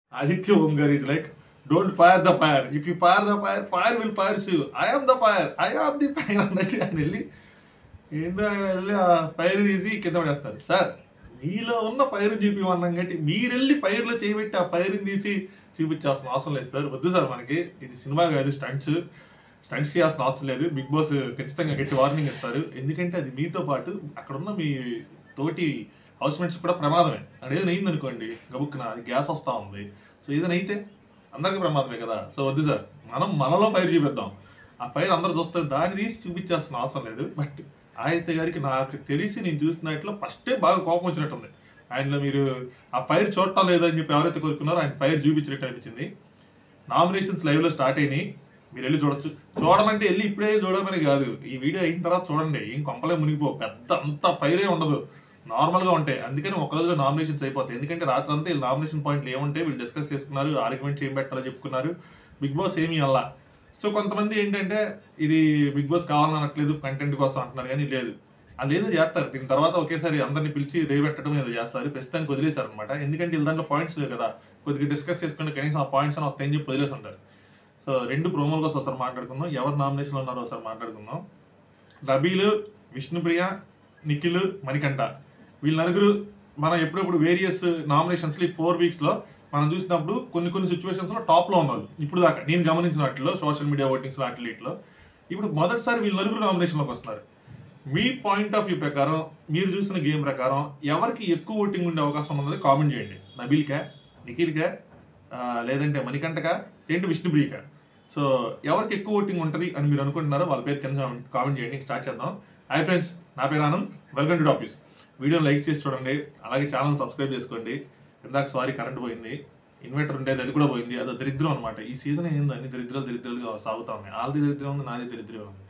Aditya Omgar is like, don't fire the fire. If you fire the fire, fire will fire you. I am the fire. I am the fire అన్నట్టు ఆయన వెళ్ళి ఏందో ఆయన వెళ్ళి ఆ fire తీసి కింద పడేస్తారు సార్ మీలో ఉన్న ఫైర్ చూపిమన్నాం కాబట్టి మీరు వెళ్ళి ఫైర్లో చేయబెట్టి ఆ ఫైర్ని తీసి చూపించాల్సిన అవసరం లేదు సార్ వద్దు సార్ మనకి ఇది సినిమా కాదు స్టంట్స్ స్టంట్స్ చేయాల్సిన అవసరం లేదు బిగ్ బాస్ ఖచ్చితంగా గట్టి వార్నింగ్ ఇస్తారు ఎందుకంటే అది మీతో పాటు అక్కడ ఉన్న మీ తోటి హౌస్మేట్స్ కూడా ప్రమాదమే అది ఏదైనా అయింది అనుకోండి గబుక్కున అది గ్యాస్ వస్తూ ఉంది సో ఏదైనా అయితే అందరికీ ప్రమాదమే కదా సో వద్దు సార్ మనం మనలో ఫైర్ చూపిద్దాం ఆ ఫైర్ అందరూ చూస్తే దాన్ని తీసి చూపించాల్సిన అవసరం లేదు బట్ ఆదిత్య గారికి నాకు తెలిసి నేను చూసినట్లు ఫస్టే బాగా కోపం వచ్చినట్టుంది ఆయనలో మీరు ఆ ఫైర్ చూడటం లేదని చెప్పి ఎవరైతే కోరుకున్నారో ఆయన ఫైర్ చూపించినట్టు అనిపించింది నామినేషన్స్ లైవ్ లో స్టార్ట్ అయినాయి మీరు వెళ్ళి చూడొచ్చు చూడమంటే వెళ్ళి ఇప్పుడే చూడమని కాదు ఈ వీడియో అయిన తర్వాత చూడండి ఏం కొంపలే మునిగిపో పెద్ద అంత ఫైరే ఉండదు నార్మల్ గా ఉంటాయి అందుకని ఒక రోజులో నామినేషన్స్ అయిపోతాయి ఎందుకంటే రాత్రి అంతా వీళ్ళు నామినేషన్ పాయింట్లు ఏముంటాయి వీళ్ళు డిస్కస్ చేసుకున్నారు ఆర్గ్యుమెంట్స్ ఏం పెట్టాలో చెప్పుకున్నారు బిగ్ బాస్ ఏమీ అలా సో కొంతమంది ఏంటంటే ఇది బిగ్ బాస్ కావాలనట్లేదు కంటెంట్ కోసం అంటున్నారు కానీ లేదు అది ఏదో చేస్తారు దీని తర్వాత ఒకేసారి అందరిని పిలిచి రేపెట్టడం ఏదో చేస్తారు ప్రస్తుతానికి వదిలేశారు అనమాట ఎందుకంటే వీళ్ళ దాంట్లో పాయింట్స్ లేవు కదా కొద్దిగా డిస్కస్ చేసుకుంటే కనీసం ఆ పాయింట్స్ అని వస్తాయని చెప్పి వదిలేసి ఉంటారు సో రెండు ప్రోమోల కోసం ఒకసారి మాట్లాడుకుందాం ఎవరు నామినేషన్లో ఉన్నారో ఒకసారి మాట్లాడుకుందాం రబీలు విష్ణుప్రియ నిఖిల్ మణికంఠ వీళ్ళ నలుగురు మనం ఎప్పుడెప్పుడు వేరియస్ నామినేషన్స్ ఈ ఫోర్ వీక్స్ లో మనం చూసినప్పుడు కొన్ని కొన్ని సిచ్యువేషన్స్ లో టాప్ లో ఉన్నారు ఇప్పుడు దాకా నేను గమనించిన వాటిలో సోషల్ మీడియా ఓటింగ్స్ వాటి వీటిలో ఇప్పుడు మొదటిసారి వీళ్ళు నలుగురు నామినేషన్ లోకి వస్తున్నారు మీ పాయింట్ ఆఫ్ వ్యూ ప్రకారం మీరు చూసిన గేమ్ ప్రకారం ఎవరికి ఎక్కువ ఓటింగ్ ఉండే అవకాశం ఉన్నది కామెంట్ చేయండి నబీల్కా నిఖిల్కా ఆ, లేదంటే మణికంఠకా ఏంటి విష్ణుప్రియకా సో ఎవరికి ఎక్కువ ఓటింగ్ ఉంటుంది అని మీరు అనుకుంటున్నారో వాళ్ళ పేరు కింద కామెంట్ చేయండి స్టార్ట్ చేద్దాం హాయ్ ఫ్రెండ్స్ నా పేరు ఆనంద్ వెల్కమ్ టు టాపీస్ వీడియోని లైక్ చేసి చూడండి అలాగే ఛానల్ సబ్స్క్రైబ్ చేసుకోండి ఇందాక సారీ కరెంట్ పోయింది ఇన్వర్టర్ ఉండేది అది కూడా పోయింది అది దరిద్రం అనమాట ఈ సీజన్ ఏందో అన్ని దరిద్రాలు దరిద్రాలుగా సాగుతా ఉన్నాయి వాళ్ళది దరిద్రం ఉంది నాది దరిద్రం ఉంది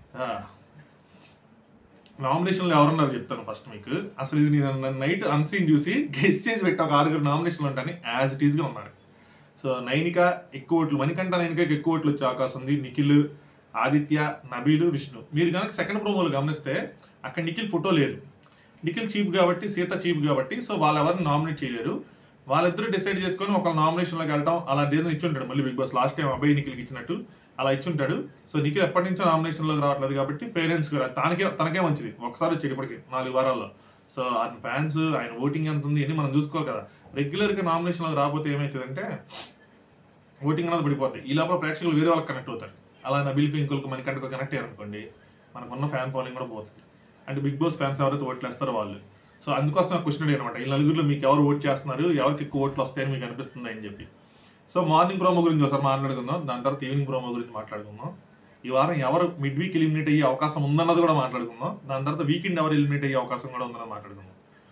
నామినేషన్లో ఎవరున్నారు చెప్తాను ఫస్ట్ మీకు అసలు ఇది నేను నైట్ అన్సీన్ చూసి గెస్ట్ చేసి పెట్టా ఒక ఆరుగురు నామినేషన్లు ఉంటాను యాజ్ ఇట్ ఈస్గా ఉన్నారు సో నైనిక ఎక్కువ ఓట్లు మణికంఠ నైనికకి ఎక్కువ ఓట్లు వచ్చే అవకాశం ఉంది నిఖిల్ ఆదిత్య నబీలు విష్ణు మీరు కనుక సెకండ్ ప్రోమోలు గమనిస్తే అక్కడ నిఖిల్ ఫోటో లేదు నిఖిల్ చీఫ్ కాబట్టి సీత చీఫ్ కాబట్టి సో వాళ్ళు ఎవరిని నామినేట్ చేయలేరు వాళ్ళిద్దరూ డిసైడ్ చేసుకొని ఒక నామినేషన్లోకి వెళ్ళడం అలా ఏదో ఇచ్చుంటాడు మళ్ళీ బిగ్ బాస్ లాస్ట్ టైం అబ్బాయి నిఖిల్కి ఇచ్చినట్టు అలా ఇచ్చుంటాడు సో నిఖిల్ ఎప్పటి నుంచో నామినేషన్లోకి రావట్లేదు కాబట్టి పేరెంట్స్ కూడా తనకే తనకే మంచిది ఒకసారి వచ్చాడు ఇప్పటికి నాలుగు వారాల్లో సో ఆయన ఫ్యాన్స్ ఆయన ఓటింగ్ ఎంత ఉంది అని మనం చూసుకోవాలి కదా రెగ్యులర్గా నామినేషన్లోకి రాకపోతే ఏమవుతుందంటే ఓటింగ్ అనేది పడిపోతాయి ఈ లోపల ప్రేక్షకులు వేరే వాళ్ళకి కనెక్ట్ అవుతారు అలా నబిల్కి ఇంకొక మనకంటే కనెక్ట్ అయ్యారు అనుకోండి మనకున్న ఫ్యాన్ ఫాలోయింగ్ కూడా పోతుంది అంటే బిగ్ బాస్ ఫ్యాన్స్ ఎవరైతే ఓట్లు వేస్తారో వాళ్ళు సో అందుకోసం క్వశ్చన్ అనమాట ఈ నలుగురిలో మీకు ఎవరు ఓట్ చేస్తున్నారు ఎవరికి ఎక్కువ ఓట్లు వస్తాయని మీకు అనిపిస్తుంది అని చెప్పి సో మార్నింగ్ ప్రోమో గురించి ఒకసారి మాట్లాడుకుందాం దాని తర్వాత ఈవినింగ్ ప్రోమో గురించి మాట్లాడుకుందాం ఈ వారం ఎవరు మిడ్ వీక్ ఎలిమినేట్ అయ్యే అవకాశం ఉందన్నది కూడా మాట్లాడుకుందాం దాని తర్వాత వీకెండ్ ఎవరు ఎలిమినేట్ అయ్యే అవకాశం కూడా ఉందన్నది మాట్లాడుకుందాం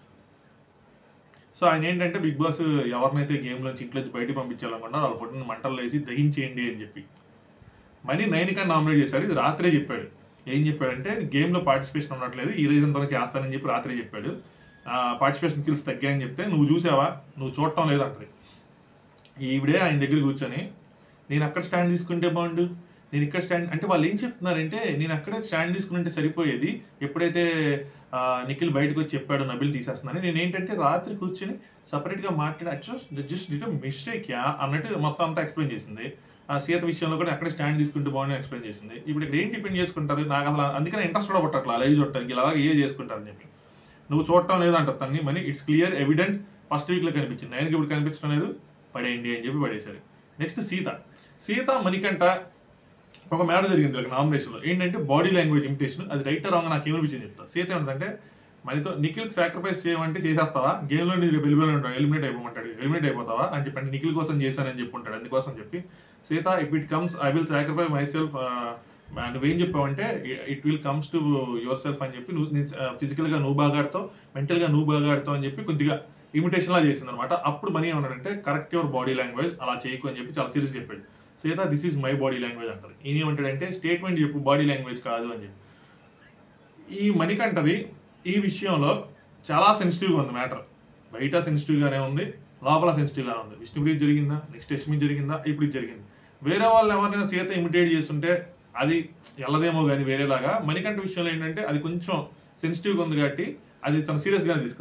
సో ఆయన ఏంటంటే బిగ్ బాస్ ఎవరినైతే గేమ్ నుంచి ఇంట్లో నుంచి బయట పంపించాలనుకున్నా వాళ్ళ ఫోటోని మంటల్లో వేసి దహించేయండి అని చెప్పి మనీ నైన్కా నామినేట్ చేశాడు ఇది రాత్రే చెప్పాడు ఏం చెప్పాడంటే గేమ్ లో పార్టిసిపేషన్ ఉండట్లేదు ఈ రీజన్ తో చేస్తానని చెప్పి రాత్రే చెప్పాడు పార్టిసిపేషన్ స్కిల్స్ తగ్గాయని చెప్తే నువ్వు చూసావా నువ్వు చూడటం లేదంటది ఈవిడే ఆయన దగ్గర కూర్చొని నేను అక్కడ స్టాండ్ తీసుకుంటే బాగుండు నేను ఇక్కడ స్టాండ్ అంటే వాళ్ళు ఏం చెప్తున్నారంటే నేను అక్కడే స్టాండ్ తీసుకుంటే సరిపోయేది ఎప్పుడైతే ఆ, నిఖిల్ బయటకు వచ్చి చెప్పాడు నబిల్ తీసేస్తున్నాను నేను ఏంటంటే రాత్రి కూర్చొని సపరేట్ గా మాట్లాడి అచ్చా జస్ట్ డిట్ మిస్టేక్ యా అన్నట్టు మొత్తం అంతా ఎక్స్ప్లెయిన్ చేసింది ఆ సీత విషయంలో కూడా అక్కడే స్టాండ్ తీసుకుంటే బాగుంది ఎక్స్ప్లెయిన్ చేసింది ఇప్పుడు ఇక్కడ ఏం డిపెండ్ చేసుకుంటారు నాకు అసలు అందుకని ఇంట్రెస్ట్ కూడా పట్టట్లా లైవ్ చూడటానికి ఇలా ఏ చేసుకుంటారని చెప్పి నువ్వు చూడటం లేదంట తన్ని మనీ it's clear evident first week లో కనిపించింది ఆయనకి ఇప్పుడు కనిపించడం లేదు పడేయండి అని చెప్పి పడేశారు నెక్స్ట్ సీత సీత మణికంఠ ఒక మేడ జరిగింది ఒక నామినేషన్ లో ఏంటంటే బాడీ లాంగ్వేజ్ ఇమిటేషన్ అది రైట్ రాంగ్ నాకు ఏమనిపించింది చెప్తా సీత ఏమంటే మనతో నిఖిల్ సాక్రిఫైస్ చేయమంటే చేసేస్తావా గేమ్ లో నీకు వెళ్ళిపోయి ఉంటాడు ఎలిమినేట్ అయిపోమంటాడు ఎలిమినేట్ అయిపోతావా అని చెప్పి అంటే నిఖిల్ కోసం చేశానని చెప్పి ఉంటాడు అందుకోసం చెప్పి Sita if it comes I will sacrifice my self నువ్వేం చెప్పావంటే it will comes to your self అని చెప్పి నువ్వు ఫిజికల్ గా నువ్వు బాగా ఆడతావు మెంటల్ గా నువ్వు బాగా ఆడతావు అని చెప్పి కొద్దిగా ఇమిటేషన్ లా చేసింది అనమాట అప్పుడు మనీ ఏమన్నాడంటే కరెక్ట్ యువర్ బాడీ లాంగ్వేజ్ అలా చేయకు అని చెప్పి చాలా సీరియస్ చెప్పాడు Sita this is my body language అంటారు ఈయన ఏమంటాడంటే స్టేట్మెంట్ చెప్పు బాడీ లాంగ్వేజ్ కాదు అని చెప్పి ఈ మణికంఠది ఈ విషయంలో చాలా సెన్సిటివ్గా ఉంది మ్యాటర్ బయట సెన్సిటివ్ గానే ఉంది లోపల సెన్సిటివ్ గానే ఉంది విష్ణుప్రియ జరిగిందా నెక్స్ట్ యష్మి జరిగిందా ఇప్పుడు ఇది జరిగింది వేరే వాళ్ళు ఎవరైనా సీత ఇమిటేట్ చేస్తుంటే అది ఎల్లదేమో కానీ వేరేలాగా మణికంఠ విషయంలో ఏంటంటే అది కొంచెం సెన్సిటివ్గా ఉంది కాబట్టి అది తను సీరియస్ గానే తీసుకున్నాడు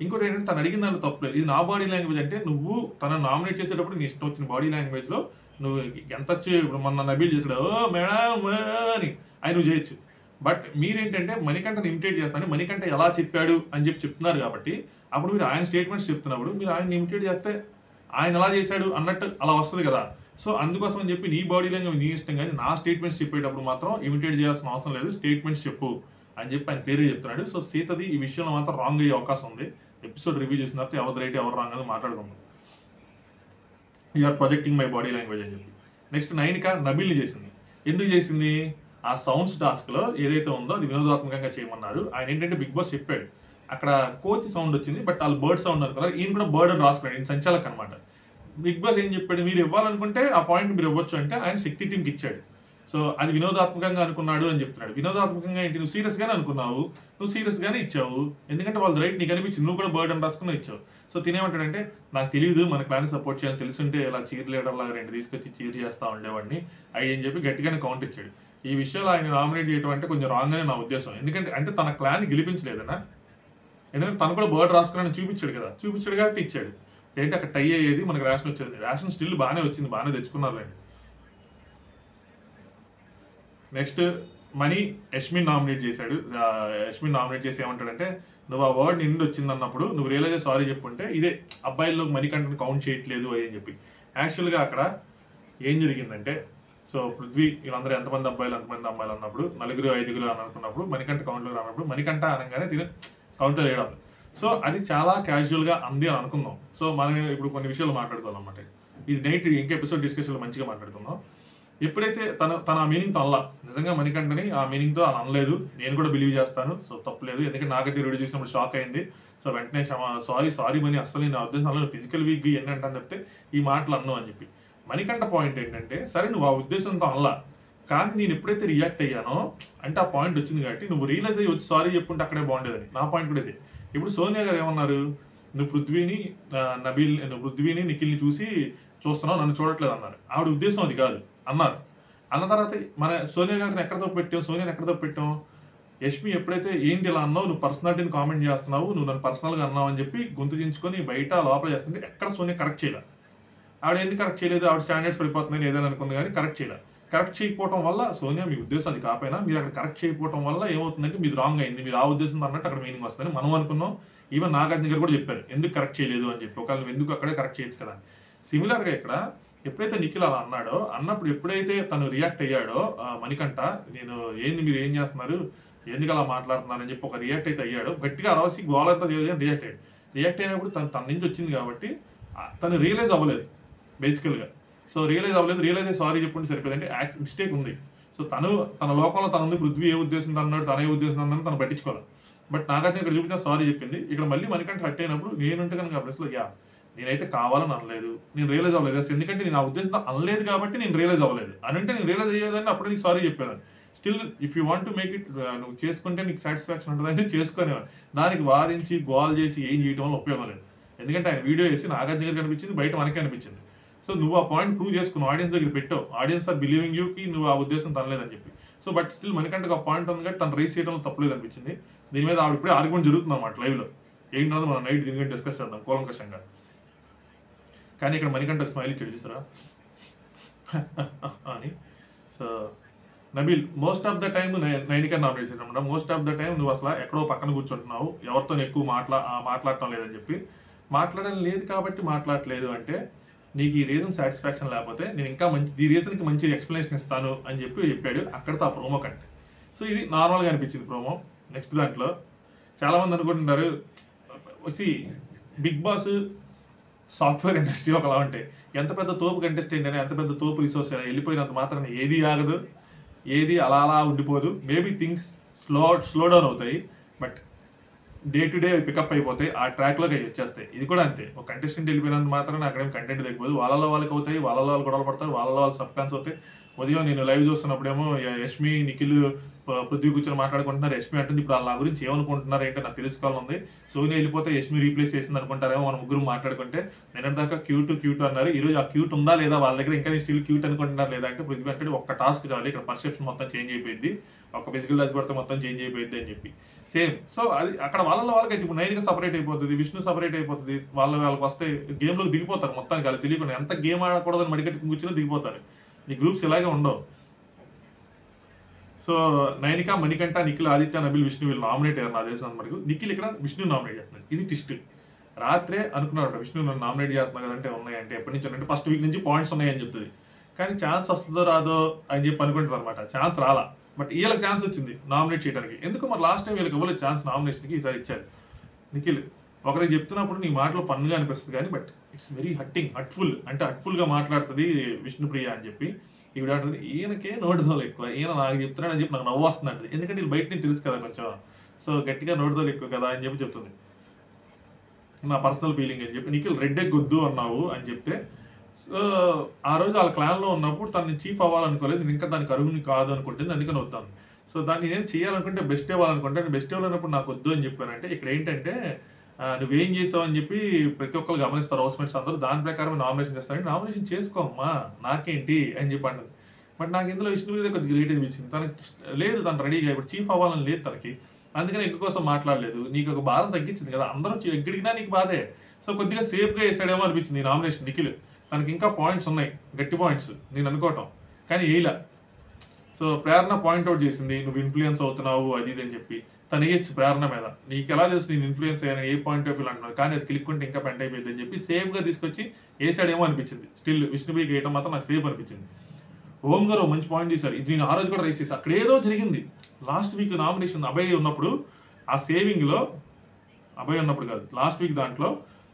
ఇంకోటి ఏంటంటే తను అడిగిన దాంట్లో తప్పలేదు ఇది నా బాడీ లాంగ్వేజ్ అంటే నువ్వు తన నామినేట్ చేసేటప్పుడు నీ ఇష్టం వచ్చిన బాడీ లాంగ్వేజ్ లో నువ్వు ఎంత వచ్చి ఇప్పుడు మొన్న నబీల్ చేసాడు ఓ మేడం ఓ" అని ఆయన నువ్వు చేయొచ్చు బట్ మీరేంటంటే మణికంఠని ఇమిటేట్ చేస్తాను మణికంఠ ఎలా చెప్పాడు అని చెప్పి చెప్తున్నారు కాబట్టి అప్పుడు మీరు ఆయన స్టేట్మెంట్స్ చెప్తున్నప్పుడు మీరు ఆయన ఇమిటేట్ చేస్తే ఆయన ఎలా చేశాడు అన్నట్టు అలా వస్తుంది కదా సో అందుకోసం అని చెప్పి నీ బాడీ లాంగ్వేజ్ నీ ఇష్టం కానీ నా స్టేట్మెంట్స్ చెప్పేటప్పుడు మాత్రం ఇమిటేట్ చేయాల్సిన అవసరం లేదు స్టేట్మెంట్స్ చెప్పు అని చెప్పి ఆయన క్లియర్గా చెప్తున్నాడు సో సీతది ఈ విషయంలో మాత్రం రాంగ్ అయ్యే అవకాశం ఉంది ఎపిసోడ్ రివ్యూ చేసిన తర్వాత ఎవరు రైట్ ఎవరు రాంగ్ అని మాట్లాడుకుందాం you're projecting my body language అని చెప్పి నెక్స్ట్ నైనిక నబిల్ని చేసింది ఎందుకు చేసింది ఆ సౌండ్స్ టాస్క్ లో ఏదైతే ఉందో అది వినోదాత్మకంగా చేయమన్నారు ఆయన ఏంటంటే బిగ్ బాస్ చెప్పాడు అక్కడ కోతి సౌండ్ వచ్చింది బట్ వాళ్ళు బర్డ్ సౌండ్ అనుకున్నారు ఈయన కూడా బర్డ్ అని రాసుకున్నాడు ఈయన సంచాలక్ అనమాట బిగ్ బాస్ ఏం చెప్పాడు మీరు ఇవ్వాలనుకుంటే ఆ పాయింట్ మీరు ఇవ్వచ్చు అంటే ఆయన శక్తి టీంకి ఇచ్చాడు సో అది వినోదాత్మకంగా అనుకున్నాడు అని చెప్తున్నాడు వినోదాత్మకంగా ఏంటి నువ్వు సీరియస్ గానే అనుకున్నావు నువ్వు సీరియస్ గానే ఇచ్చావు ఎందుకంటే వాళ్ళ రైట్ నీకు అనిపించింది నువ్వు కూడా బర్డ్ అని రాసుకుని ఇచ్చావు సో తినేమంటాడంటే నాకు తెలియదు మన క్లాన్ సపోర్ట్ చేయాలని తెలుసుంటే ఇలా చీర్ లీడర్ లాగా రెండు తీసుకొచ్చి చీర్ చేస్తా ఉండేవాడిని అవి అని చెప్పి గట్టిగానే కౌంట్ ఇచ్చాడు ఈ విషయంలో ఆయన నామినేట్ చేయడం అంటే కొంచెం రాంగ్ అని నా ఉద్దేశం ఎందుకంటే అంటే తన క్లాన్ గెలిపించలేదనా ఎందుకంటే తను కూడా బర్డ్ రాసుకుని చూపించాడు కదా చూపించాడు కాబట్టి ఇచ్చాడు ఏంటి అక్కడ టై అయ్యేది మనకు రేషన్ వచ్చేది రేషన్ స్టిల్ బాగానే వచ్చింది బాగానే తెచ్చుకున్నారులేండి నెక్స్ట్ మనీ యష్మిన్ నామినేట్ చేశాడు ఆ, యష్మిన్ నామినేట్ చేసి ఏమంటాడంటే నువ్వు ఆ వర్డ్ నిండి వచ్చింది అన్నప్పుడు నువ్వు రియలైజ్ సారీ చెప్పుంటే ఇదే అబ్బాయిల్లో మనీ కంటెంట్ కౌంట్ చేయట్లేదు అని చెప్పి యాక్చువల్గా అక్కడ ఏం జరిగిందంటే సో పృథ్వీ వీళ్ళందరూ ఎంతమంది అబ్బాయిలు ఎంతమంది అమ్మాయిలు అన్నప్పుడు నలుగురు ఐదుగురు అని అనుకున్నప్పుడు మణికంఠ కౌంట్లో రానప్పుడు మణికంఠ అనగానే తిని కౌంటర్ చేయడం సో అది చాలా క్యాజువల్ గా అంది అని అనుకుందాం సో మనం ఇప్పుడు కొన్ని విషయాలు మాట్లాడుకోవాలి అనమాట ఇది నైట్ ఇంకా ఎపిసోడ్ డిస్కషన్ మంచిగా మాట్లాడుకుందాం ఎప్పుడైతే తన తన ఆ మీనింగ్ తో అనలా నిజంగా మణికంఠని ఆ మీనింగ్ తో అని అనలేదు నేను కూడా బిలీవ్ చేస్తాను సో తప్పలేదు ఎందుకంటే నాకైతే వీడియో చూసినప్పుడు షాక్ అయింది సో వెంటనే సారీ సారీ మనీ అసలు నా ఉద్దేశంలో ఫిజికల్ వీక్ ఎన్ని అంటాను చెప్తే ఈ మాటలు అన్నావు అని చెప్పి మణికంఠ పాయింట్ ఏంటంటే సరే నువ్వు ఆ ఉద్దేశంతో అనలా కానీ నేను ఎప్పుడైతే రియాక్ట్ అయ్యానో అంటే ఆ పాయింట్ వచ్చింది కాబట్టి నువ్వు రియలైజ్ అయ్యి వచ్చి సారీ చెప్పుంటే అక్కడే బాగుండేదని నా పాయింట్ కూడా ఇదే ఇప్పుడు సోనియా గారు ఏమన్నారు నువ్వు పృథ్వీని ఆ, నబీల్ నువ్వు పృథ్వీని నిఖిల్ని చూసి చూస్తున్నావు నన్ను చూడట్లేదు అన్నారు ఆవిడ ఉద్దేశం అది కాదు అన్నారు అన్న తర్వాత మన సోనియా గారిని ఎక్కడ తప్పు పెట్టావు సోనియాని ఎక్కడ తప్పు పెట్టావు యష్మి ఎప్పుడైతే ఏంటి ఇలా అన్నావు నువ్వు పర్సనాలిటీని కామెంట్ చేస్తున్నావు నువ్వు నన్ను పర్సనల్గా అన్నావు అని చెప్పి గొంతు దించుకొని బయట లోపల చేస్తుంటే ఎక్కడ సోనియా కరెక్ట్ చేయలేదు ఆవిడ ఎందుకు కరెక్ట్ చేయలేదు ఆవిడ స్టాండర్డ్స్ పడిపోతున్నాయి ఏదైనా అనుకుంది కానీ కరెక్ట్ చేయలేదు కరెక్ట్ చేయకపోవడం వల్ల సోనియా మీ ఉద్దేశం అది కాకపోయినా మీరు అక్కడ కరెక్ట్ చేయకపోవడం వల్ల ఏమవుతుందంటే మీది రాంగ్ అయింది మీరు ఆ ఉద్దేశం అన్నట్టు అక్కడ మీనింగ్ వస్తుంది మనం అనుకున్నాం ఈవెన్ నాగార్జున గారు కూడా చెప్పారు ఎందుకు కరెక్ట్ చేయలేదు అని చెప్పి ఒకవేళ నువ్వు ఎందుకు అక్కడే కరెక్ట్ చేయొచ్చు కదా సిమిలర్ గా ఇక్కడ ఎప్పుడైతే నిఖిల్ అలా అన్నాడో అన్నప్పుడు ఎప్పుడైతే తను రియాక్ట్ అయ్యాడో ఆ, మణికంఠ నేను ఏంది మీరు ఏం చేస్తున్నారు ఎందుకు అలా మాట్లాడుతున్నారు అని చెప్పి ఒక రియాక్ట్ అయితే అయ్యాడు గట్టిగా అరవసి గోలంతా చేయదు రియాక్ట్ అయ్యాడు రియాక్ట్ అయినప్పుడు తను తన నుంచి వచ్చింది కాబట్టి ఆ, తను రియలైజ్ అవ్వలేదు బేసికల్గా సో రియలైజ్ అవ్వలేదు రియలైజ్ అయ్యి సారీ చెప్పుకుంటే సరిపోయింది అంటే యాక్స్ మిస్టేక్ ఉంది సో తను తన లోకంలో తను ఉంది పృథ్వీ ఏ ఉద్దేశం అన్నాడు తన ఏ ఉద్దేశం అన్నాడు తను పట్టించుకోవాలి బట్ నాకైతే ఇక్కడ చూపించిన సారీ చెప్పింది ఇక్కడ మళ్ళీ మనకంటే హట్ అయినప్పుడు నేనుంటే కనుక ఆ ప్లేస్లో యా నేనైతే కావాలని అనలేదు నేను రియలైజ్ అవ్వలేదు అసలు ఎందుకంటే నేను ఆ ఉద్దేశంతో అనలేదు కాబట్టి నేను రియలైజ్ అవ్వలేదు అని అంటే నేను రియలైజ్ అయ్యేదాన్ని అప్పుడు నీకు సారీ చెప్పేదాన్ని still if you want to make it నువ్వు చేసుకుంటే నీకు సాటిస్ఫాక్షన్ ఉంటుందంటే చేసుకునేవాడు దానికి వాదించి గోల్ చేసి ఏం చేయడం వల్ల ఉపయోగం లేదు ఎందుకంటే ఆయన వీడియో వేసి నాగార్జున గారికి అనిపించింది బయట మనకే అనిపించింది సో నువ్వు ఆ పాయింట్ ప్రూవ్ చేసుకున్నావు ఆడియన్స్ దగ్గర పెట్టావు ఆడియన్స్ ఆర్ బిలీవింగ్ యూ కి నువ్వు ఆ ఉద్దేశం తనలేదని చెప్పి సో బట్ స్టిల్ మనకంటే ఒక పాయింట్ ఉంది కాబట్టి తను రేస్ చేయడంలో తప్పలేదు అనిపించింది దీని మీద ఆవిడ ఇప్పుడే ఆర్గ్యుమెంట్ జరుగుతుంది అన్నమాట లైవ్ లో ఏంటన్నది మనం నైట్ దీని గురించి డిస్కస్ చేద్దాం కూలంకషంగా కానీ ఇక్కడ మణికంఠ స్మైల్ ఇచ్చాడు చూసారా అని so Nabeel most of the time Nainika nominate చేసినమాట మోస్ట్ ఆఫ్ ద టైం నువ్వు అసలు ఎక్కడో పక్కన కూర్చుంటున్నావు ఎవరితో ఎక్కువ మాట్లా ఆ, మాట్లాడటం లేదని చెప్పి మాట్లాడడం లేదు కాబట్టి మాట్లాడలేదు అంటే నీకు ఈ రీజన్ సాటిస్ఫాక్షన్ లేకపోతే నేను ఇంకా మంచి ఈ రీజన్కి మంచి ఎక్స్ప్లెనేషన్ ఇస్తాను అని చెప్పి చెప్పాడు అక్కడతో ఆ ప్రోమో కంటే సో ఇది నార్మల్గా అనిపించింది ప్రోమో నెక్స్ట్ దాంట్లో చాలా మంది అనుకుంటుంటారు సి బిగ్ బాస్ సాఫ్ట్వేర్ ఇండస్ట్రీ ఒకలా ఉంటాయి ఎంత పెద్ద తోపు కంటెస్టెంట్ అయినా ఎంత పెద్ద తోపు రిసోర్స్ అయినా వెళ్ళిపోయినంత మాత్రాన ఏది ఆగదు ఏది అలా అలా ఉండిపోదు maybe things slow slow down అవుతాయి but day to day pick up అయిపోతాయి ఆ ట్రాక్ లోకి అవి వచ్చేస్తాయి ఇది కూడా అంతే ఒక కంటెస్టెంట్ వెళ్ళిపోయినంత మాత్రం అక్కడేం కంటెంట్ తగ్గిపోదు వాళ్ళలో వాళ్ళకి అవుతాయి వాళ్ళలో వాళ్ళు గొడవలు పడతారు వాళ్ళలో వాళ్ళు సబ్ కాన్స్ అవుతాయి ఉదయం నేను లైవ్ చూస్తున్నప్పుడేమో య- యష్మి నిఖిల్ ప- పృథ్వీ కూర్చొని మాట్లాడుకుంటున్నారు యష్మి అంటుంది ఇప్పుడు వాళ్ళ నా గురించి ఏమనుకుంటున్నారు ఏంటో నాకు తెలుసుకోవాలని ఉంది సోనియా వెళ్ళిపోతే యష్మి రీప్లేస్ చేసింది అనుకుంటారేమో మన ముగ్గురు మాట్లాడుకుంటే నిన్నటి దాకా క్యూట్ క్యూట్ అన్నారు ఈ రోజు ఆ క్యూట్ ఉందా లేదా వాళ్ళ దగ్గర ఇంకా స్టిల్ క్యూట్ అనుకుంటున్నారు లేదా అంటే పృథ్వీ అంటే ఒక్క టాస్క్ చాలు ఇక్కడ పర్సెప్షన్ మొత్తం చేంజ్ అయిపోయింది ఒక ఫిజికల్ డాష్ పడితే మొత్తం చేంజ్ అయిపోయింది అని చెప్పి సేమ్ సో అది అక్కడ వాళ్ళ వాళ్ళకి అయితే ఇప్పుడు నైన్గా సపరేట్ అయిపోతుంది విష్ణు సపరేట్ అయిపోతుంది వాళ్ళ వాళ్ళకి వస్తే గేమ్లోకి దిగిపోతారు మొత్తానికి వాళ్ళు తెలియకుండా ఎంత గేమ్ ఆడకూడదని మడికట్టి కూర్చుని దిగిపోతారు ఈ గ్రూప్స్ ఇలాగే ఉండవు సో నైనిక మణికంఠ నిఖిల్ ఆదిత్య నబిల్ విష్ణు వీళ్ళు నామినేట్ అయ్యారు నా దేశం మనకు నిఖిల్ ఇక్కడ విష్ణు నామినేట్ చేస్తున్నాడు ఇది టిస్ట్ రాత్రే అనుకున్నాడు విష్ణు నన్ను నామినేట్ చేస్తున్నా కదంటే ఉన్నాయంటే ఎప్పటి నుంచి అంటే ఫస్ట్ వీక్ నుంచి పాయింట్స్ ఉన్నాయని చెప్తుంది కానీ ఛాన్స్ వస్తుందో రాదో అని చెప్పి అనుకుంటారు అనమాట ఛాన్స్ రాలా బట్ వీళ్ళకి ఛాన్స్ వచ్చింది నామినేట్ చేయడానికి ఎందుకు మరి లాస్ట్ టైం వీళ్ళకి ఇవ్వలేదు ఛాన్స్ నామినేషన్కి ఈసారి ఇచ్చారు నిఖిల్ ఒకరికి చెప్తున్నప్పుడు నీ మాటలో ఫన్గా అనిపిస్తుంది కానీ but it's very hurting hurtful అంటే హట్ఫుల్ గా మాట్లాడుతుంది విష్ణుప్రియ అని చెప్పి ఈవిడ అంటుంది ఈయనకే నోటి దోలు ఎక్కువ ఈయన నాకు చెప్తున్నాడు అని చెప్పి నాకు నవ్వు వస్తుంది అంటది ఎందుకంటే వీళ్ళు బయట నుంచి తెలుసు కదా కొంచెం సో గట్టిగా నోటి దోలు ఎక్కువ కదా అని చెప్పి చెప్తుంది నా పర్సనల్ ఫీలింగ్ అని చెప్పి నిఖిల్ రెడ్ ఎగ్ వద్దు అన్నావు అని చెప్తే సో ఆ రోజు వాళ్ళ క్లాన్లో ఉన్నప్పుడు తనని చీఫ్ అవ్వాలనుకోలేదు నేను ఇంకా దానికి అర్హుని కాదు అనుకుంటుంది అందుకని వద్దాను సో దాన్ని నేను చేయాలనుకుంటే బెస్ట్ ఇవ్వాలనుకుంటే నేను బెస్ట్ ఇవ్వాలన్నప్పుడు నాకు వద్దు అని చెప్పానంటే ఇక్కడ ఏంటంటే ఆ, నువ్వేం చేసావు అని చెప్పి ప్రతి ఒక్కరు గమనిస్తారు హౌస్ మేట్స్ అందరూ దాని ప్రకారం నామినేషన్ చేస్తారంటే నామినేషన్ చేసుకోమ్మా నాకేంటి అని చెప్పి అంటుంది బట్ నాకు ఇందులో విష్ణు మీద కొద్దిగా గ్రేట్ అనిపించింది తనకి లేదు తను రెడీగా ఇప్పుడు చీఫ్ అవ్వాలని లేదు తనకి అందుకని ఎక్కువ కోసం మాట్లాడలేదు నీకు ఒక భారం తగ్గించింది కదా అందరూ చీ- ఎక్కడికినా నీకు బాధే సో కొద్దిగా సేఫ్గా వేసాడేమో అనిపించింది ఈ నామినేషన్ నిఖిల్ తనకి ఇంకా పాయింట్స్ ఉన్నాయి గట్టి పాయింట్స్ నేను అనుకోవటం కానీ వేయలే సో ప్రేరణ పాయింట్అవుట్ చేసింది నువ్వు ఇన్ఫ్లుయెన్స్ అవుతున్నావు అది ఇది అని చెప్పి తను వేయచ్చు ప్రేరణ మీద నీకు ఎలా తెలుసు నేను ఇన్ఫ్లుయెన్స్ అయ్యాను ఏ పాయింట్ ఆఫ్ వ్యూ అంటున్నాను కానీ అది క్లిక్ ఉంటే ఇంకా పెంట్ అయిపోయింది అని చెప్పి సేఫ్గా తీసుకొచ్చి వేసాడేమో అనిపించింది స్టిల్ విష్ణుబీకి వేయటం మాత్రం నాకు సేఫ్ అనిపించింది ఓం గారు మంచి పాయింట్ చేశారు ఇది నేను ఆ రోజు కూడా రైస్ చేశాను అక్కడ ఏదో జరిగింది లాస్ట్ వీక్ నామినేషన్ అభయ్ ఉన్నప్పుడు ఆ సేవింగ్ లో అభయ్ ఉన్నప్పుడు కాదు లాస్ట్ వీక్ దాంట్లో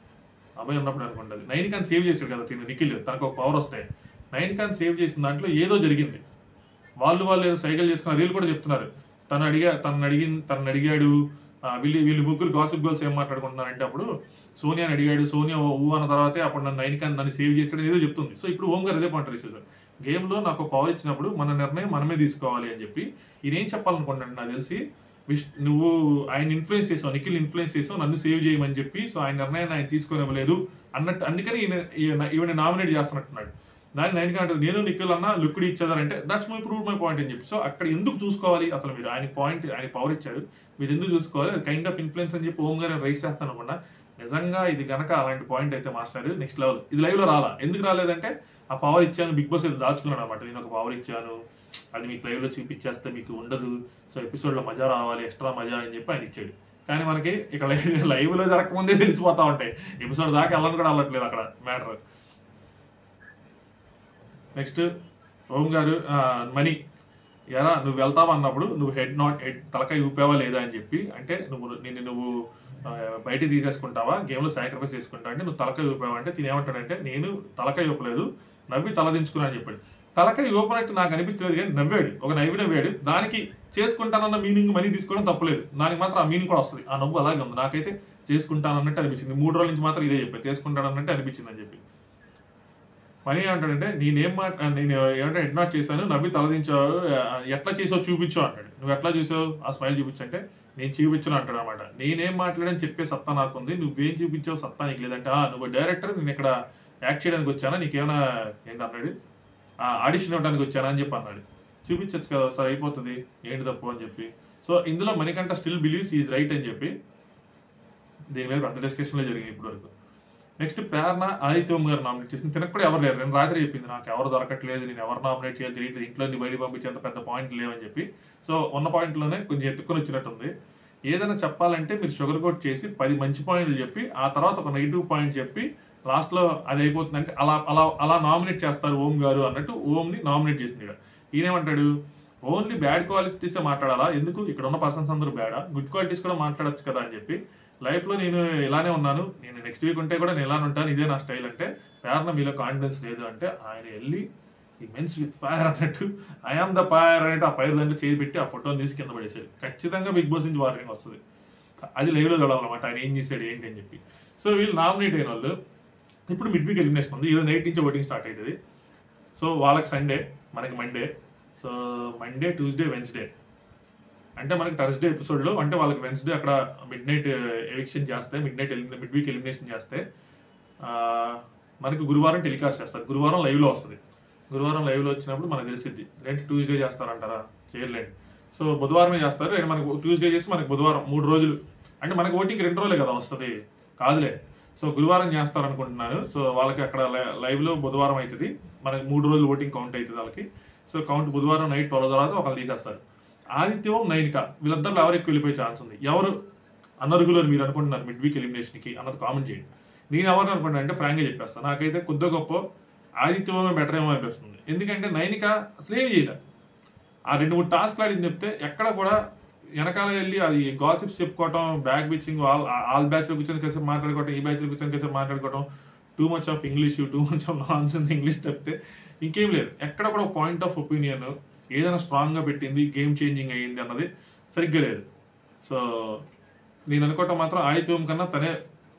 అభయ్ ఉన్నప్పుడు అనుకుంటుంది నైన్ ఖాన్ సేవ్ చేశాడు కదా తిని నిఖిల్ తనకు ఒక పవర్ వస్తాయి నైన్ ఖాన్ సేవ్ చేసిన దాంట్లో ఏదో జరిగింది వాళ్ళు వాళ్ళు ఏదో సైకిల్ చేసుకున్నారు వీళ్ళు కూడా చెప్తున్నారు తను అడిగా తనని అడిగి తనని అడిగాడు ఆ, వీళ్ళు వీళ్ళు ముగ్గురు గాసిప్ గర్ల్స్ ఏం మాట్లాడుకుంటున్నారంటే అప్పుడు సోనియాని అడిగాడు సోనియా ఊ అన్న తర్వాతే అప్పుడు నన్ను నైన్ ఖాన్ నన్ను సేవ్ చేశాడు ఏదో చెప్తుంది సో ఇప్పుడు ఓం గారు అదే పాయింట్ రీసేసారు గేమ్ లో నాకు పవర్ ఇచ్చినప్పుడు మన నిర్ణయం మనమే తీసుకోవాలి అని చెప్పి ఈయన ఏం చెప్పాలనుకుంటాడు నాకు తెలిసి విష్ నువ్వు ఆయన ఇన్ఫ్లుయెన్స్ చేసావు నిఖిల్ ఇన్ఫ్లుయెన్స్ చేసావు నన్ను సేవ్ చేయమని చెప్పి సో ఆయన నిర్ణయాన్ని ఆయన తీసుకొని ఇవ్వలేదు అన్నట్టు అందుకని ఈయన ఈయన- ఈవిడ నామినేట్ చేస్తున్నట్టున్నాడు దాన్ని నైన్ అంటే నేను నిఖిల్ అన్న లుక్డ్ ఇచ్చేదారు అంటే that's my prove my point అని చెప్పి సో అక్కడ ఎందుకు చూసుకోవాలి అసలు మీరు ఆయన పాయింట్ ఆయన పవర్ ఇచ్చారు మీరు ఎందుకు చూసుకోవాలి అది కైండ్ ఆఫ్ ఇన్ఫ్లుయెన్స్ అని చెప్పి ఓం గారు రైస్ చేస్తాను అనుకున్నా నిజంగా ఇది గనక అలాంటి పాయింట్ అయితే మాస్టర్ నెక్స్ట్ లెవెల్ ఇది లైవ్ లో రాలా ఎందుకు రాలేదంటే ఆ పవర్ ఇచ్చాను బిగ్ బాస్ అయితే దాచుకున్నాడు అనమాట నేను ఒక పవర్ ఇచ్చాను అది మీకు లైవ్ లో చూపించేస్తే మీకు ఉండదు సో ఎపిసోడ్ లో మజా రావాలి ఎక్స్ట్రా మజా అని చెప్పి ఆయన ఇచ్చాడు కానీ మనకి ఇక లైవ్ లైవ్ లో జరగకముందే తెలిసిపోతా ఉంటాయి ఎపిసోడ్ దాకా వెళ్ళని కూడా వెళ్ళట్లేదు అక్కడ మ్యాటర్ నెక్స్ట్ ఓం గారు ఆ, మణి ఎలా నువ్వు వెళ్తావు అన్నప్పుడు నువ్వు హెడ్ నాట్ హెడ్ తలకాయ ఊపావా లేదా అని చెప్పి అంటే నువ్వు నిన్ను నువ్వు ఆ, బయటికి తీసేసుకుంటావా గేమ్లో సాక్రిఫైస్ చేసుకుంటావా అంటే నువ్వు తలకాయ ఊపావా అంటే తిని ఏమంటాడంటే నేను తలకాయ ఊపలేదు నవ్వి తల దించుకున్నా అని చెప్పాడు తలకాయ ఊపనట్టు నాకు అనిపించలేదు కానీ నవ్వాడు ఒక నవ్వి నవ్వాడు దానికి చేసుకుంటానన్న మీనింగ్ మనీ తీసుకోవడం తప్పలేదు దానికి మాత్రం ఆ మీనింగ్ కూడా వస్తుంది ఆ నవ్వు అలాగే ఉంది నాకైతే చేసుకుంటానన్నట్టు అనిపించింది మూడు రోజుల నుంచి మాత్రం ఇదే చెప్పాను చేసుకుంటానన్నట్టు అనిపించింది అని చెప్పి మనీ ఏమంటాడంటే నేనేం మాట నేను ఏమంటే హెడ్ నాట్ చేశాను నవ్వి తలదించావు ఎట్లా చేసావు చూపించు అంటాడు నువ్వు ఎట్లా చూసావు ఆ స్మైల్ చూపించు అంటే నేను చూపించను అంటాడు అనమాట నేనేం మాట్లాడని చెప్పే సత్తా నాకుంది నువ్వేం చూపించావు సత్తా నీకు లేదంటే "ఆ, నువ్వు డైరెక్టర్ నేను ఇక్కడ యాక్ట్ చేయడానికి వచ్చానా నీకేమైనా ఏంటి అన్నాడు ఆడిషన్ ఇవ్వడానికి వచ్చానా అని చెప్పి అన్నాడు చూపించచ్చు కదా సార్ అయిపోతుంది ఏంటి తప్పు అని చెప్పి సో ఇందులో Manikanta still believes is right అని చెప్పి దీని మీద పెద్ద డిస్కషన్లో జరిగింది ఇప్పటి వరకు నెక్స్ట్ ప్రేరణ ఆదిత్యం గారు నామినేట్ చేసింది తినకు కూడా ఎవరు లేరు నేను రాత్రి చెప్పింది నాకు ఎవరు దొరకట్లేదు నేను ఎవరు నామినేట్ చేయాలి తెలియట్లేదు ఇంట్లో నుంచి బయట పంపించేంత పెద్ద పాయింట్ లేవని చెప్పి సో ఉన్న పాయింట్లోనే కొంచెం ఎత్తుకొని వచ్చినట్టుంది ఏదైనా చెప్పాలంటే మీరు షుగర్ కోట్ చేసి పది మంచి పాయింట్లు చెప్పి ఆ తర్వాత ఒక నెగిటివ్ పాయింట్ చెప్పి లాస్ట్లో అది అయిపోతుంది అంటే అలా అలా అలా నామినేట్ చేస్తారు ఓం గారు అన్నట్టు ఓంని నామినేట్ చేసింది ఇక్కడ ఈయనేమంటాడు ఓన్లీ బ్యాడ్ క్వాలిటీసే మాట్లాడాలా ఎందుకు ఇక్కడ ఉన్న పర్సన్స్ అందరూ బ్యాడా గుడ్ క్వాలిటీస్ కూడా మాట్లాడొచ్చు కదా అని చెప్పి లైఫ్ లో నేను ఇలానే ఉన్నాను నేను నెక్స్ట్ వీక్ ఉంటే కూడా నేను ఇలానే ఉంటాను ఇదే నా స్టైల్ అంటే ప్రేరణ మీలో కాన్ఫిడెన్స్ లేదు అంటే ఆయన వెళ్ళి ఈ మెన్స్ విత్ ఫైర్ అన్నట్టు ఐఆమ్ ద ఫైర్ అన్నట్టు ఆ ఫైర్ దాంట్లో చేయి పెట్టి ఆ ఫోటోని తీసి కింద పడేసాడు ఖచ్చితంగా బిగ్ బాస్ నుంచి వార్నింగ్ వస్తుంది అది లైవ్ లో చూడాలన్నమాట ఆయన ఏం చేశాడు ఏంటి అని చెప్పి సో వీళ్ళు నామినేట్ అయిన వాళ్ళు ఇప్పుడు మిడ్ వీక్ ఎలిమినేషన్ ఉంది ఈరోజు నైట్ నుంచి ఓటింగ్ స్టార్ట్ అవుతుంది సో వాళ్ళకి సండే మనకి Monday so Monday Tuesday Wednesday అంటే మనకి థర్స్డే ఎపిసోడ్లో అంటే వాళ్ళకి వెన్స్డే అక్కడ మిడ్ నైట్ ఎవిక్షన్ చేస్తే mid night mid week elimination చేస్తే ఆ, మనకి గురువారం టెలికాస్ట్ చేస్తారు గురువారం లైవ్లో వస్తుంది గురువారం లైవ్లో వచ్చినప్పుడు మనకు తెలిసిద్ది లేదంటే ట్యూస్డే చేస్తారంటారా చేయలేండి సో బుధవారమే చేస్తారు అండ్ మనకు ట్యూస్డే చేసి మనకి బుధవారం మూడు రోజులు అంటే మనకి ఓటింగ్ రెండు రోజులే కదా వస్తుంది కాదులే సో గురువారం చేస్తారు అనుకుంటున్నాను సో వాళ్ళకి అక్కడ లై- లైవ్లో బుధవారం అవుతుంది మనకి మూడు రోజులు ఓటింగ్ కౌంట్ అవుతుంది వాళ్ళకి సో కౌంట్ బుధవారం నైట్ ట్వెల్వ్ తర్వాత ఒకళ్ళు తీసేస్తారు ఆదిత్యం నైనిక వీళ్ళిద్దరిలో ఎవరు ఎక్కువ వెళ్ళిపోయే ఛాన్స్ ఉంది ఎవరు అనర్హులు అని మీరు అనుకుంటున్నారు మిడ్ వీక్ ఎలిమినేషన్కి అన్నది కామెంట్ చేయండి నేను ఎవరిని అనుకుంటున్నా అంటే ఫ్రాంక్గా చెప్పేస్తాను నాకైతే కొద్ది గొప్ప ఆదిత్యమే బెటర్ ఏమో అనిపిస్తుంది ఎందుకంటే నైనిక అసలు ఏం చేయలే ఆ రెండు మూడు టాస్క్లు ఆడింది చెప్తే ఎక్కడ కూడా వెనకాల వెళ్ళి అది గాసిప్స్ చెప్పుకోవటం back bitching all all batch లో కూర్చొని కలిసి మాట్లాడుకోవటం ఈ బ్యాచ్ లో కూర్చొని కలిసి మాట్లాడుకోవటం too much of English too much of non sense English తప్పితే ఇంకేం లేదు ఎక్కడ కూడా పాయింట్ ఆఫ్ ఒపీనియన్ ఏదైనా స్ట్రాంగ్ గా పెట్టింది గేమ్ చేంజింగ్ అయ్యింది అన్నది సరిగ్గా లేదు సో నేను అనుకోవటం మాత్రం ఆదిత్యం కన్నా తనే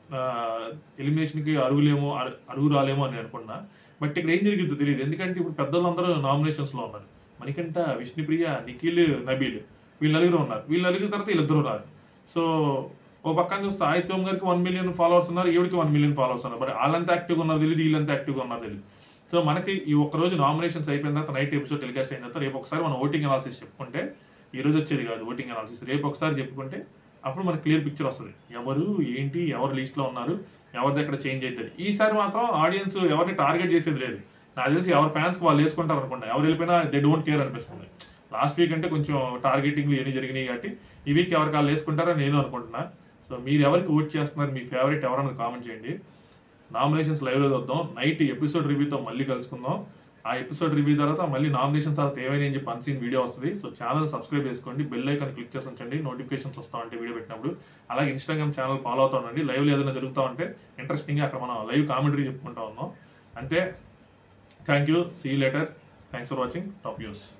ఎలిమినేషన్కి అరుగులేమో అరు- అరుగు రాలేమో అని అనుకున్నా బట్ ఇక్కడ ఏం జరిగిందో తెలియదు ఎందుకంటే ఇప్పుడు పెద్దలందరూ నామినేషన్స్ లో ఉన్నారు మణికంఠ విష్ణుప్రియ నిఖిల్ నబీల్ వీళ్ళు నలుగురు ఉన్నారు వీళ్ళు నలుగురు తర్వాత వీళ్ళిద్దరు ఉన్నారు సో ఓ పక్కన చూస్తే ఆదిత్యం గారికి వన్ మిలియన్ ఫాలోవర్స్ ఉన్నారు ఈవిడికి వన్ మిలియన్ ఫాలోవర్స్ ఉన్నారు మరి వాళ్ళంతా యాక్టివ్గా ఉన్నారు తెలియదు వీళ్ళంతా యాక్టివ్గా ఉన్నారు తెలియదు సో మనకి ఈ ఒక్క రోజు నామినేషన్స్ అయిపోయిన తర్వాత నైట్ ఎపిసోడ్ టెలికాస్ట్ అయిన తర్వాత రేపు ఒకసారి మనం ఓటింగ్ అనాలిసిస్ చెప్పుకుంటే ఈ రోజు వచ్చేది కాదు ఓటింగ్ అనాలిసిస్ రేపు ఒకసారి చెప్పుకుంటే అప్పుడు మనకి క్లియర్ పిక్చర్ వస్తుంది ఎవరు ఏంటి ఎవరు లిస్ట్ లో ఉన్నారు ఎవరిది ఎక్కడ చేంజ్ అవుతుంది ఈసారి మాత్రం ఆడియన్స్ ఎవరిని టార్గెట్ చేసేది లేదు నాకు తెలిసి ఎవరి ఫ్యాన్స్ వాళ్ళు వేసుకుంటారు అనుకుంటా ఎవరు వెళ్ళిపోయినా దే డోంట్ కేర్ అనిపిస్తుంది లాస్ట్ వీక్ అంటే కొంచెం టార్గెటింగ్లు ఎన్ని జరిగినాయి కాబట్టి ఈ వీక్ ఎవరికి వాళ్ళు వేసుకుంటారని నేను అనుకుంటున్నా సో మీరు ఎవరికి ఓట్ చేస్తున్నారు మీ ఫేవరెట్ ఎవరన్నది కామెంట్ చేయండి నామినేషన్స్ లైవ్లో చూద్దాం నైట్ ఎపిసోడ్ రివ్యూతో మళ్ళీ కలుసుకుందాం ఆ ఎపిసోడ్ రివ్యూ తర్వాత మళ్ళీ నామినేషన్ తర్వాత ఏమైనా అని చెప్పి అన్సీన్ వీడియో వస్తుంది సో ఛానల్ సబ్స్క్రైబ్ చేసుకోండి బెల్ ఐకాన్ క్లిక్ చేసి ఉంచండి నోటిఫికేషన్స్ వస్తా ఉంటే వీడియో పెట్టినప్పుడు అలాగే ఇన్స్టాగ్రామ్ ఛానల్ ఫాలో అవుతా ఉండండి లైవ్లో ఏదైనా జరుగుతూ ఉంటే ఇంట్రెస్టింగ్గా అక్కడ మనం లైవ్ కామెంటరీ చెప్పుకుంటా ఉన్నాం అంతే thank you see later thanks for watching top news